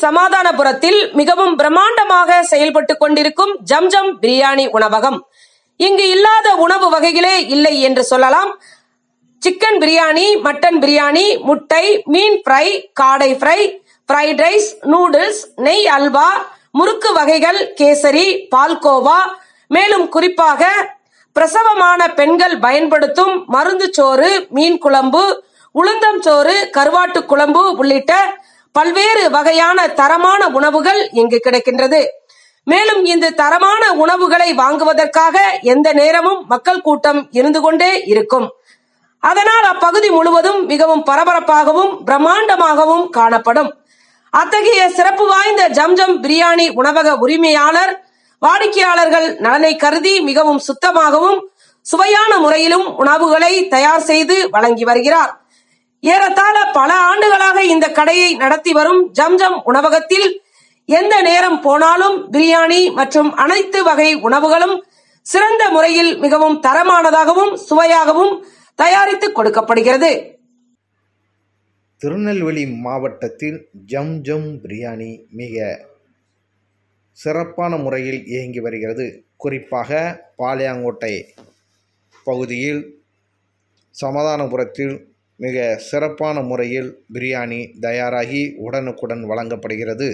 சமாதானபுரத்தில் மிகவும் பிரம்மாண்டமாக செயல்பட்டு கொண்டிருக்கும் ஜம்ஜம் பிரியாணி உணவகம் இங்கு இல்லாத உணவு வகைகளே இல்லை என்று சொல்லலாம் சிக்கன் பிரியாணி மட்டன் பிரியாணி முட்டை மீன் ஃப்ரை காடை ஃப்ரை ஃப்ரைட் ரைஸ் நூடுல்ஸ் நெய் அல்வா முறுக்கு வகைகள் கேசரி பால்கோவா மேலும் குறிப்பாக பிரசவமான பெண்கள் பயன்படுத்தும் மருந்து சோறு மீன் குழம்பு உளுந்தம் சோறு கருவாட்டு குழம்பு உள்ளிட்ட பல்வேறு வகையான தரமான உணவுகள் இங்கு கிடைக்கின்றது மேலும் இந்த தரமான உணவுகளை வாங்குவதற்காக எந்த நேரமும் மக்கள் கூட்டம் இருந்து கொண்டே இருக்கும் அதனால் அப்பகுதி முழுவதும் மிகவும் பரபரப்பாகவும் பிரம்மாண்டமாகவும் காணப்படும் அத்தகைய சிறப்பு வாய்ந்த ஜம்ஜம் பிரியாணி உணவக உரிமையாளர் வாடிக்கையாளர்கள் நலனை கருதி மிகவும் சுத்தமாகவும் சுவையான முறையிலும் உணவுகளை தயார் செய்து வழங்கி வருகிறார் ஏறத்தாழ பல ஆண்டுகளாக இந்த கடையை நடத்தி வரும் ஜம்ஜம் உணவகத்தில் எந்த நேரம் போனாலும் பிரியாணி மற்றும் அனைத்து வகை உணவுகளும் சிறந்த முறையில் மிகவும் தரமானதாகவும் சுவையாகவும் தயாரித்து கொடுக்கப்படுகிறது திருநெல்வேலி மாவட்டத்தில் ஜம் ஜம் பிரியாணி மிக சிறப்பான முறையில் இயங்கி வருகிறது குறிப்பாக பாளையங்கோட்டை பகுதியில் சமாதானபுரத்தில் மிக சிறப்பான முறையில் பிரியாணி தயாராகி உடனுக்குடன் வழங்கப்படுகிறது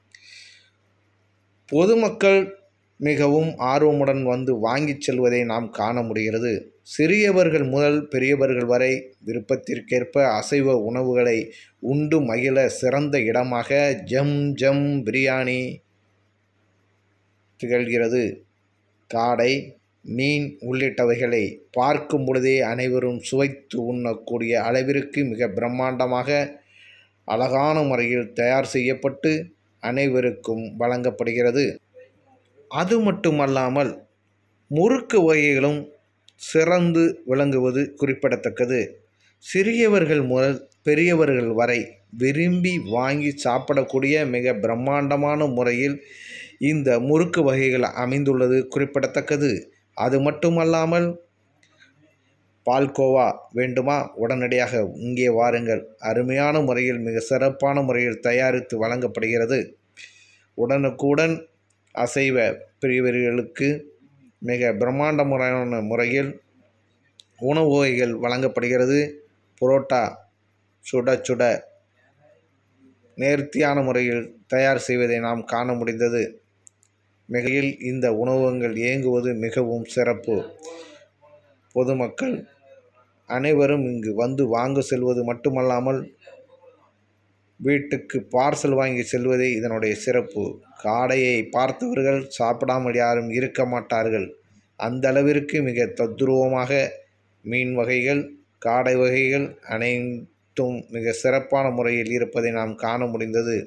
பொதுமக்கள் மிகவும் ஆர்வமுடன் வந்து வாங்கிச் செல்வதை நாம் காண முடிகிறது சிறியவர்கள் முதல் பெரியவர்கள் வரை விருப்பத்திற்கேற்ப அசைவ உணவுகளை உண்டு மகிழ சிறந்த இடமாக ஜம் ஜம் பிரியாணி திகழ்கிறது காடை மீன் உள்ளிட்டவைகளை பார்க்கும் பொழுதே அனைவரும் சுவைத்து உண்ணக்கூடிய அளவிற்கு மிக பிரம்மாண்டமாக அழகான முறையில் தயார் செய்யப்பட்டு அனைவருக்கும் வழங்கப்படுகிறது அது மட்டுமல்லாமல் முறுக்கு வகைகளும் சிறந்து விளங்குவது குறிப்பிடத்தக்கது சிறியவர்கள் முதல் பெரியவர்கள் வரை விரும்பி வாங்கி சாப்பிடக்கூடிய மிக பிரம்மாண்டமான முறையில் இந்த முறுக்கு வகைகள் அமைந்துள்ளது குறிப்பிடத்தக்கது அது மட்டுமல்லாமல் பால்கோவா வேண்டுமா உடனடியாக இங்கே வாருங்கள் அருமையான முறையில் மிக சிறப்பான முறையில் தயாரித்து வழங்கப்படுகிறது உடனுக்குடன் அசைவ பிரிவர்களுக்கு மிக பிரம்மாண்டமான முறையில் உணவு வகைகள் வழங்கப்படுகிறது புரோட்டா சுட சுட நேர்த்தியான முறையில் தயார் செய்வதை நாம் காண முடிந்தது மிகையில் இந்த உணவகங்கள் இயங்குவது மிகவும் சிறப்பு பொதுமக்கள் அனைவரும் இங்கு வந்து வாங்க செல்வது மட்டுமல்லாமல் வீட்டுக்கு பார்சல் வாங்கி செல்வதே இதனுடைய சிறப்பு காடையை பார்த்தவர்கள் சாப்பிடாமல் யாரும் இருக்க மாட்டார்கள் அந்த அளவிற்கு மிக தத்ரூபமாக மீன் வகைகள் காடை வகைகள் அனைத்தும் மிக சிறப்பான முறையில் இருப்பதை நாம் காண முடிந்தது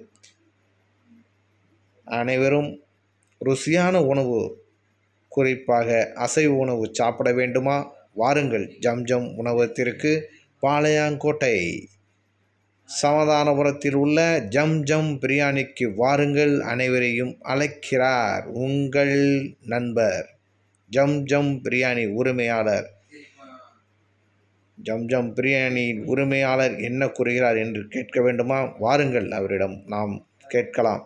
அனைவரும் ருசியான உணவு குறிப்பாக அசைவ உணவு சாப்பிட வேண்டுமா வாருங்கள் ஜம்ஜம் உணவகத்திற்கு பாளையாங்கோட்டை சமாதானபுரத்தில் உள்ள ஜம் ஜம் பிரியாணிக்கு வாருங்கள் அனைவரையும் அழைக்கிறார் உங்கள் நண்பர் ஜம் ஜம் பிரியாணி உரிமையாளர் ஜம் ஜம் பிரியாணியின் உரிமையாளர் என்ன கூறுகிறார் என்று கேட்க வேண்டுமா வாருங்கள் அவரிடம் நாம் கேட்கலாம்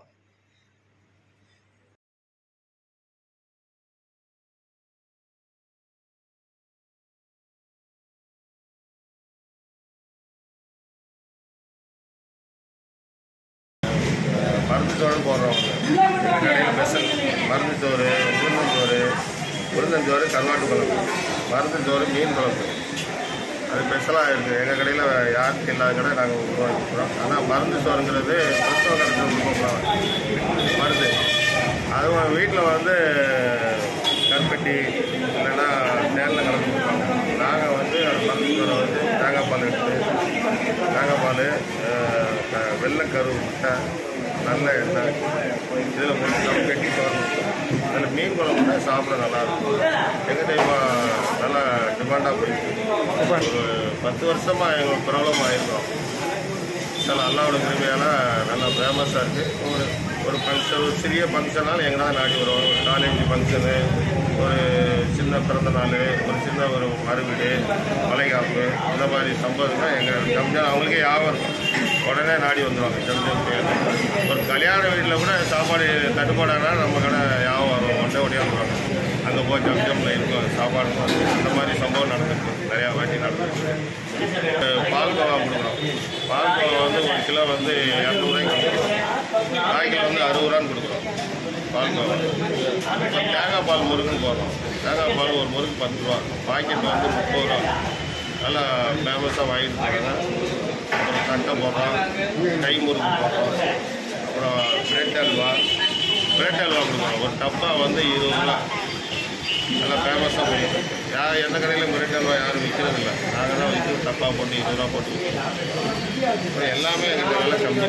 மருந்து சோறு போடுறவங்க எங்கள் கடையில் ஸ்பெஷல் மருந்து சோறு உளுந்தஞ்சோறு உளுந்தஞ்சோறு கருவாட்டு குழம்பு மருந்து சோறு மீன் குழம்பு அது ஸ்பெஷலாக இருக்குது எங்கள் கடையில் யாருக்கு இல்லாத கடை நாங்கள் உருவாக்கிக்கிறோம் ஆனால் மருந்து சோறுங்கிறது மருத்துவ கடையில் கொடுக்கலாம் மருந்து அதுவும் வீட்டில் வந்து கருப்பட்டி இல்லைன்னா தேனில் கலந்து கொடுப்பாங்க நாங்கள் வந்து அது மருந்து சோறை வந்து தேங்காய் பால் எடுத்து தேங்காய் பால் அஹ், க- வெள்ளைக்கரு முட்டை நல்ல எண்ணெய் இதில் கொஞ்சம் நம்ம கட்டி சோறு அதில் மீன் குழம்புனா சாப்பிட நல்லாயிருக்கும் எங்கிட்ட இப்போ நல்லா டிமாண்டாக போயிருக்கு ஒரு பத்து வருஷமாக எங்களுக்கு ப்ராப்ளம் ஆகிருக்கோம் நல்லா அல்லாவோட கிருமையால் நல்லா ஃபேமஸாக இருக்குது ஒரு ஒரு ஃபங்க்ஷன் ஒரு சிறிய ஃபங்க்ஷனாலும் எங்கே தான் நாடி வருவோம் ஒரு காலேஜ் ஃபங்க்ஷனு ஒரு சின்ன பிறந்த நாள் ஒரு சின்ன ஒரு மறுவீடு வளைகாப்பு இந்த மாதிரி சம்பவம்னா எங்கள் கம்மியாக அவங்களுக்கே ஞாபகம் இருக்கும் உடனே நாடி வந்துடுவாங்க ஜம் ஜம் பிரியாணி ஒரு கல்யாண வீட்டில் கூட சாப்பாடு தட்டுப்பாடானா நம்ம கடை வியாபாரம் ஒன்றே ஒடியாக வந்துடுவாங்க அங்கே போய் ஜம் ஜம்மில் இருக்கும் சாப்பாடு அந்த மாதிரி சம்பவம் நடந்திருக்கு நிறையா வாட்டி நடந்திருக்கு அஹ் பால்கோவா கொடுக்குறோம் பால்கோவா வந்து ஒரு கிலோ வந்து இரநூறுவாய்க்கு கொடுக்குறோம் காய் கிலோ வந்து அறுபது ரூபான்னு கொடுக்குறோம் பால்கோவா இப்போ தேங்காய் பால் முருகுன்னு போடுறோம் தேங்காய் பால் ஒரு முறுக்கு பத்து ரூபா பாக்கெட் வந்து முப்பது ரூபா நல்லா ஃபேமஸாக வாங்கிட்டு போகிறாங்க அப்புறம் தட்டை போடுறோம் கை முறுக்கு போடுறோம் அப்புறம் பிரெட் அல்வா பிரெட் அல்வா கொடுக்குறோம் ஒரு டப்பா வந்து இருபது ரூபா நல்லா ஃபேமஸாக போயிட்டு இருக்கு. யார் எந்த கடையிலும் பிரெட் அல்வா யாரும் விற்கிறது இல்லை நாங்கள் தான் விற்று டப்பா போட்டு இருபது ரூபா போட்டு விற்கிறோம் அப்புறம் எல்லாமே எங்கிட்ட விலை கம்மி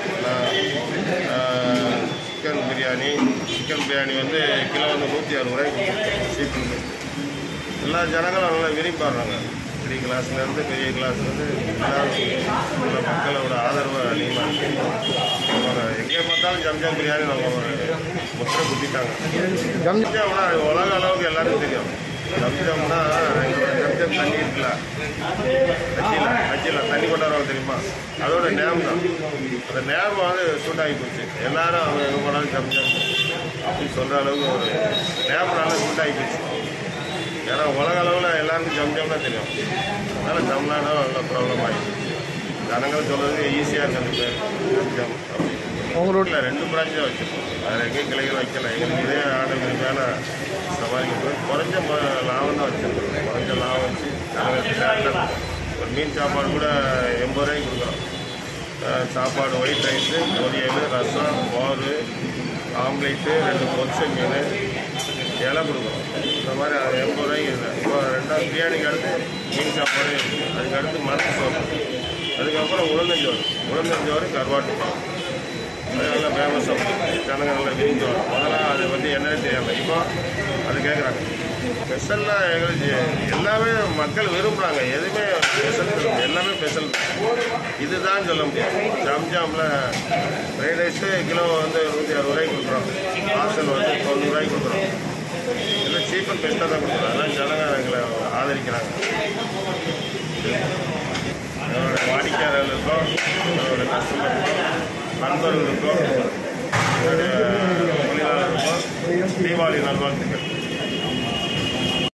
தான் சிக்கன் பிரியாணி சிக்கன் பிரியாணி வந்து கிலோ வந்து நூற்றி அறுபது ரூபாய்க்கு சீப்பு எல்லா ஜனங்களும் நல்லா விரும்பிடுறாங்க பெரிய கிளாஸ்லேருந்து பெரிய கிளாஸ்லேருந்து எல்லாரும் நல்ல மக்களோட ஆதரவு அதிகமாக இருக்குது எங்கே பார்த்தாலும் ஜம்ஜம் பிரியாணி நம்ம ஒரு முத்திரை குத்திட்டாங்க ஜம்ஜம்னா உலக அளவுக்கு எல்லாருக்கும் தெரியும் ஜம்ஜம்னா எங்களோட ஜம்ஜம் தண்ணி இருக்குல்ல கட்சியில் கட்சியில் தண்ணி கொண்டாடுறாங்க தெரியுமா அதோட நேம் தான் அந்த நேம் வந்து சூட்டாகி போச்சு எல்லாரும் அவங்க எங்கே போனாலும் ஜம்ஜம் அப்படின்னு சொல்கிற அளவுக்கு ஒரு நேம் நல்லா சூட்டாகி போச்சு ஏன்னா உலக அளவில் எல்லாருக்கும் ஜம் ஜம் தான் தெரியும் அதனால் தமிழ்நாடும் நல்ல ப்ராப்ளம் ஆகிடுச்சு ஜனங்கள் சொல்கிறதுக்கு ஈஸியாக இருக்கு அந்த பேர் ஜம் ஜம் அப்படின்னு உங்கள் ரோட்டில் ரெண்டு பிரான்ச்சாக வச்சுருக்கோம் வேறு எங்கேயும் கிளைகள் வைக்கல எங்களுக்கு இதே ஆர்டர் இருக்கான சமாளிக்க குறைஞ்ச ம- லாபம் தான் வச்சுருக்கோம் குறைஞ்ச லாபம் வச்சு ஜனங்களுக்கு டேரெக்டாக ஒரு மீன் சாப்பாடு கூட எண்பது ரூபாய்க்கு கொடுக்குறோம் அஹ் சாப்பாடு ஒயிட் ரைஸு பொரியல் ரசம் மோர் ஆம்லேட்டு ரெண்டு பொரிச்ச மீன் இலை கொடுக்குறோம் இந்த மாதிரி அது எண்பது ரூபாய்க்கு இல்லை இப்போ ரெண்டாவது பிரியாணிக்கு அடுத்து மீன் சாப்பாடு இருக்குது அதுக்கு அடுத்து மரத்து சோறு அதுக்கப்புறம் உளுந்தஞ்சோறு உளுந்தஞ்சோறு கருவாட்டு பழம் அது நல்லா ஃபேமஸாக ஜனங்க நல்லா விரும்பி வரும் முதல்ல அதை வந்து என்னன்னு தெரியாமல் இப்போ அது கேட்குறாங்க ஸ்பெஷல்லாம் எங்களுக்கு எல்லாமே மக்கள் விரும்புகிறாங்க எதுவுமே ஸ்பெஷல் எல்லாமே ஸ்பெஷல் இதுதான் சொல்ல முடியாது ஜாம்ஜாமில் ஃப்ரைட் ரைஸு கிலோ வந்து நூற்றி அறுபது ரூபாய்க்கு கொடுக்குறோம் பார்சல் வந்து தொண்ணூறுரூவாய்க்கு கொடுக்குறோம் எல்லாம் சீப் அண்ட் பெஸ்ட்டாக தான் கொடுக்குறோம் அதெல்லாம் ஜனங்க எங்களை ஆதரிக்கிறாங்க என்னோட வாடிக்கையாளர்களுக்கும் என்னோட கஸ்டமருக்கும் நண்பர்களுக்கும் என்னுடைய தொழிலாளர்களுக்கும் தீபாவளி நல்வாழ்த்துக்கள்